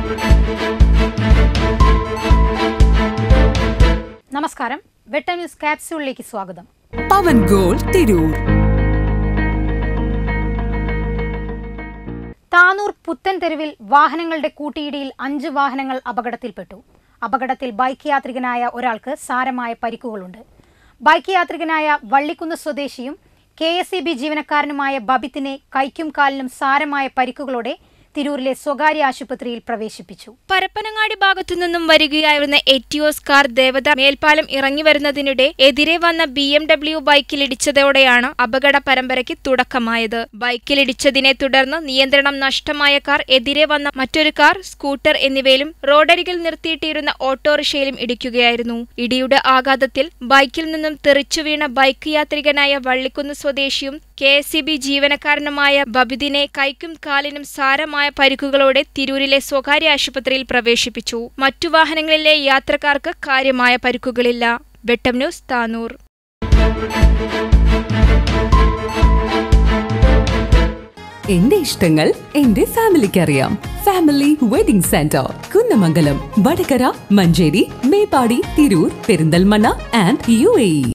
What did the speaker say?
നമസ്കാരം വെട്ട ന്യൂസ് ക്യാപ്സ്യൂളിലേക്ക് സ്വാഗതം പവൻ ഗോൾ തിരൂർ താനൂർ പുത്തൻ തെരുവിൽ വാഹനങ്ങളുടെ കൂട്ടിയിടിയിൽ അഞ്ച് വാഹനങ്ങൾ അപകടത്തിൽപ്പെട്ടു അപകടത്തിൽ ബൈക്ക് യാത്രികനായ ഒരാൾക്ക് സാരമായ പരിക്കുകളുണ്ട് ബൈക്ക് യാത്രികനായ വള്ളിക്കുന്ന് സ്വദേശിയും കെ എസ് ഇ ബി ജീവനക്കാരനുമായ ബബിത്തിനെ കൈക്കും കാലിനും സാരമായ പരിക്കുകളോടെ തിരൂരിലെ സ്വകാര്യ ആശുപത്രിയിൽ പ്രവേശിപ്പിച്ചു പരപ്പനങ്ങാടി ഭാഗത്തു നിന്നും വരികയായിരുന്ന എറ്റിയോസ് കാർ ദേവത മേൽപ്പാലം ഇറങ്ങി വരുന്നതിനിടെ എതിരെ വന്ന ബി എം ഡബ്ല്യു ബൈക്കിലിടിച്ചതോടെയാണ് അപകട പരമ്പരയ്ക്ക് തുടക്കമായത് ബൈക്കിലിടിച്ചതിനെ തുടർന്ന് നിയന്ത്രണം നഷ്ടമായ കാർ എതിരെ വന്ന മറ്റൊരു കാർ സ്കൂട്ടർ എന്നിവയിലും റോഡരികിൽ നിർത്തിയിട്ടിരുന്ന ഓട്ടോറിക്ഷയിലും ഇടിക്കുകയായിരുന്നു ഇടിയുടെ ആഘാതത്തിൽ ബൈക്കിൽ നിന്നും തെറിച്ചു വീണ ബൈക്ക് യാത്രികനായ വള്ളിക്കുന്ന് സ്വദേശിയും കെ എസ് ബി ജീവനക്കാരനുമായ ബബിദിനെ കൈക്കും കാലിനും സാരമായ പരിക്കുകളോടെ തിരൂരിലെ സ്വകാര്യ ആശുപത്രിയിൽ പ്രവേശിപ്പിച്ചു മറ്റു വാഹനങ്ങളിലെ യാത്രക്കാർക്ക് കാര്യമായ പരിക്കുകളില്ല വെട്ടം ന്യൂസ് താനൂർ എന്റെ ഇഷ്ടങ്ങൾ എന്റെ ഫാമിലിക്ക് അറിയാം family wedding centre Kunnamangalam Vadakara Manjeri Meppadi Tirur Perinthalmanna and U A